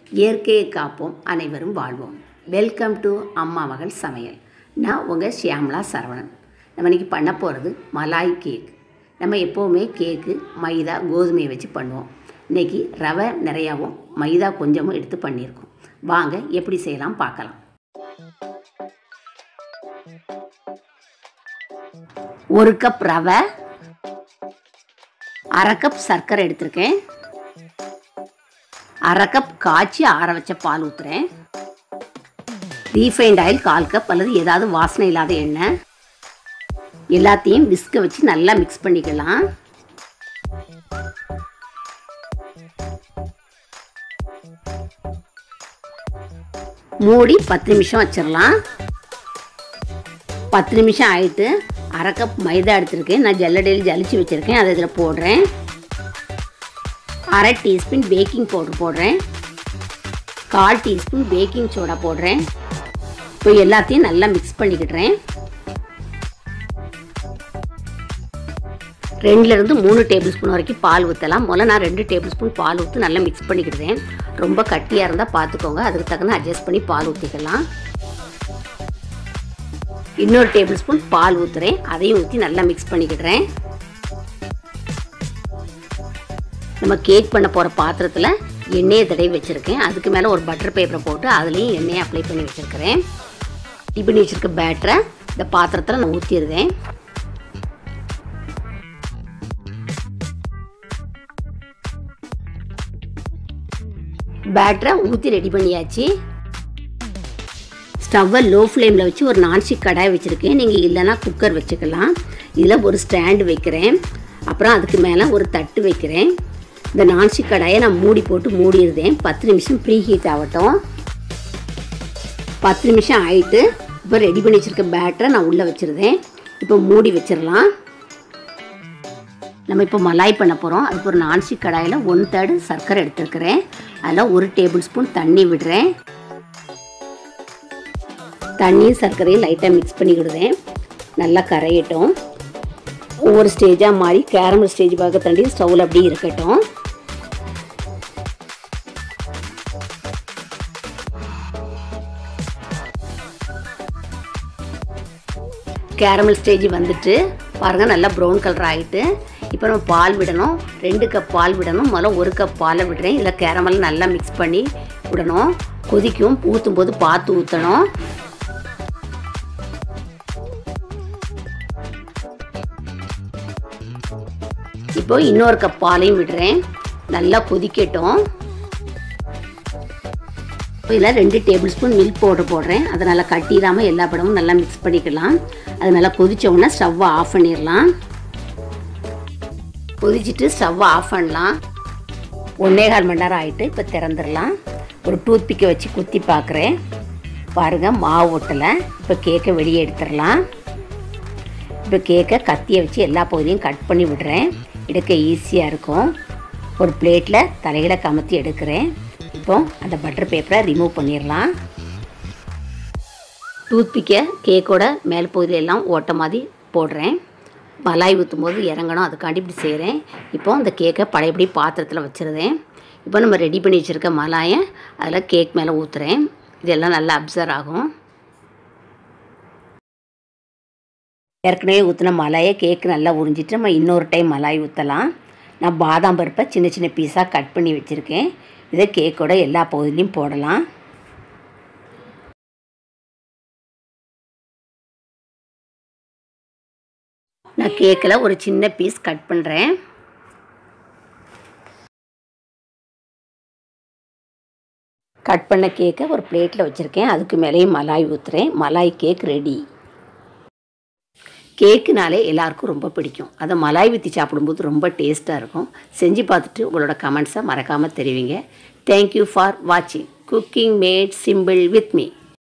இயற்கையை காப்போம் அனைவரும் வாழ்வோம் வெல்கம் டு அம்மா மகள் சமையல் நான் உங்கள் ஷியாமலா சரவணன் நம்ம இன்றைக்கி பண்ண போகிறது மலாய் கேக் நம்ம எப்போவுமே கேக்கு மைதா கோதுமையை வச்சு பண்ணுவோம் இன்றைக்கி ரவை நிறையாவும் மைதா கொஞ்சமும் எடுத்து பண்ணியிருக்கோம் வாங்க எப்படி செய்யலாம் பார்க்கலாம் ஒரு கப் ரவை அரை கப் சர்க்கரை எடுத்திருக்கேன் அரை கப் காய்ச்சி ஆற வச்ச பால் ஊற்றுறேன் ரீஃபைண்ட் ஆயில் கால் கப் அல்லது ஏதாவது வாசனை இல்லாத எண்ணெய் எல்லாத்தையும் விஸ்க வச்சு நல்லா மிக்ஸ் பண்ணிக்கலாம் மூடி பத்து நிமிஷம் வச்சிடலாம் பத்து நிமிஷம் ஆயிட்டு அரை கப் மைதா எடுத்திருக்கேன் நான் ஜல்லடையில் ஜலிச்சு வச்சுருக்கேன் அதை இதில் போடுறேன் அரை டீஸ்பூன் பேக்கிங் பவுடர் போடுறேன் கால் டீஸ்பூன் பேக்கிங் சோடா போடுறேன் இப்போ எல்லாத்தையும் நல்லா மிக்ஸ் பண்ணிக்கிடுறேன் ரெண்டுலேருந்து மூணு டேபிள் ஸ்பூன் வரைக்கும் பால் ஊற்றலாம் முதல்ல நான் ரெண்டு டேபிள் ஸ்பூன் பால் ஊற்றி நல்லா மிக்ஸ் பண்ணிக்கிடுறேன் ரொம்ப கட்டியாக இருந்தால் பார்த்துக்கோங்க அதுக்கு தகுந்த அட்ஜஸ்ட் பண்ணி பால் ஊற்றிக்கலாம் இன்னொரு டேபிள் ஸ்பூன் பால் ஊற்றுறேன் அதையும் ஊற்றி நல்லா மிக்ஸ் பண்ணிக்கிடுறேன் நம்ம கேக் பண்ண போகிற பாத்திரத்தில் எண்ணெயை தடவி வச்சுருக்கேன் அதுக்கு மேலே ஒரு பட்டர் பேப்பரை போட்டு அதுலேயும் எண்ணெயை அப்ளை பண்ணி வச்சுருக்கிறேன் ரெடி பண்ணி வச்சுருக்க பேட்டரை இந்த பாத்திரத்தில் நான் ஊற்றிடுவேன் பேட்டரை ஊற்றி ரெடி பண்ணியாச்சு ஸ்டவ்வை லோ ஃப்ளேமில் வச்சு ஒரு நான்ஸ்டிக் கடாய் வச்சுருக்கேன் நீங்கள் இல்லைன்னா குக்கர் வச்சுக்கலாம் இதில் ஒரு ஸ்டாண்டு வைக்கிறேன் அப்புறம் அதுக்கு மேலே ஒரு தட்டு வைக்கிறேன் இந்த நான்ஸ்டிக் கடாயை நான் மூடி போட்டு மூடிடுதேன் பத்து நிமிஷம் ப்ரீ ஹீட் ஆகட்டும் பத்து நிமிஷம் ஆகிட்டு இப்போ ரெடி பண்ணி வச்சுருக்க பேட்டரை நான் உள்ளே வச்சுருந்தேன் இப்போ மூடி வச்சிடலாம் நம்ம இப்போ மலாய் பண்ண போகிறோம் அதுக்கு ஒரு நான்ஸ்டிக் கடாயில் ஒன் தேர்டு சர்க்கரை எடுத்துருக்கிறேன் அதில் ஒரு டேபிள் ஸ்பூன் தண்ணி விடுறேன் தண்ணியும் சர்க்கரையும் லைட்டாக மிக்ஸ் பண்ணிக்கிடுதேன் நல்லா கரையட்டும் ஒவ்வொரு ஸ்டேஜாக மாறி கேரமல் ஸ்டேஜ் பார்க்க தண்டி ஸ்டவ்வில் அப்படியே இருக்கட்டும் கேரமல் ஸ்டேஜ் வந்துட்டு பாருங்கள் நல்லா ப்ரௌன் கலர் ஆகிட்டு இப்போ நம்ம பால் விடணும் ரெண்டு கப் பால் விடணும் முதல்ல ஒரு கப் பாலை விடுறேன் இதில் கேரமல் நல்லா மிக்ஸ் பண்ணி விடணும் கொதிக்கும் ஊற்றும் போது பார்த்து ஊற்றணும் இப்போ இன்னொரு கப் பாலையும் விடுறேன் நல்லா கொதிக்கட்டும் இப்போ இதில் ரெண்டு டேபிள் ஸ்பூன் மில்க் பவுடர் போடுறேன் அதை நல்லா கட்டிடாமல் எல்லா படமும் நல்லா மிக்ஸ் பண்ணிக்கலாம் அது நல்லா கொதித்த உடனே ஸ்டவ்வை ஆஃப் பண்ணிடலாம் கொதிச்சுட்டு ஸ்டவ்வை ஆஃப் பண்ணலாம் ஒன்றே கால் மணி நேரம் ஆகிட்டு இப்போ திறந்துடலாம் ஒரு டூத் பிக்கை வச்சு குத்தி பார்க்குறேன் பாருங்கள் மாவு ஒட்டலை இப்போ கேக்கை வெளியே எடுத்துடலாம் இப்போ கேக்கை கத்தியை வச்சு எல்லா பகுதியும் கட் பண்ணி விடுறேன் எடுக்க ஈஸியாக இருக்கும் ஒரு பிளேட்டில் தலையில கமத்தி எடுக்கிறேன் இப்போ அந்த பட்டர் பேப்பரை ரிமூவ் பண்ணிடலாம் டூத்பிக்கை கேக்கோட மேல் பகுதியெல்லாம் ஓட்ட மாதிரி போடுறேன் மலாய் ஊற்றும் போது இறங்கணும் அதுக்காண்டி இப்படி செய்கிறேன் இப்போ அந்த கேக்கை பழையபடி பாத்திரத்தில் வச்சுருந்தேன் இப்போ நம்ம ரெடி பண்ணி வச்சுருக்க மலாயை அதில் கேக் மேலே ஊற்றுறேன் இதெல்லாம் நல்லா அப்சர்வ் ஆகும் ஏற்கனவே ஊற்றின மலாயை கேக்கு நல்லா உறிஞ்சிட்டு நம்ம இன்னொரு டைம் மலாய் ஊற்றலாம் நான் பாதாம் பருப்பை சின்ன சின்ன பீஸாக கட் பண்ணி வச்சுருக்கேன் இதை கேக்கோட எல்லா பகுதியிலையும் போடலாம் நான் கேக்கில் ஒரு சின்ன பீஸ் கட் பண்ணுறேன் கட் பண்ண கேக்கை ஒரு பிளேட்டில் வச்சுருக்கேன் அதுக்கு மேலேயும் மலாய் ஊற்றுறேன் மலாய் கேக் ரெடி கேக்குனாலே எல்லாருக்கும் ரொம்ப பிடிக்கும் அதை மலாய் ஊற்றி சாப்பிடும்போது ரொம்ப டேஸ்ட்டாக இருக்கும் செஞ்சு பார்த்துட்டு உங்களோட கமெண்ட்ஸை மறக்காமல் தெரிவிங்க தேங்க்யூ ஃபார் வாட்சிங் cooking made simple with me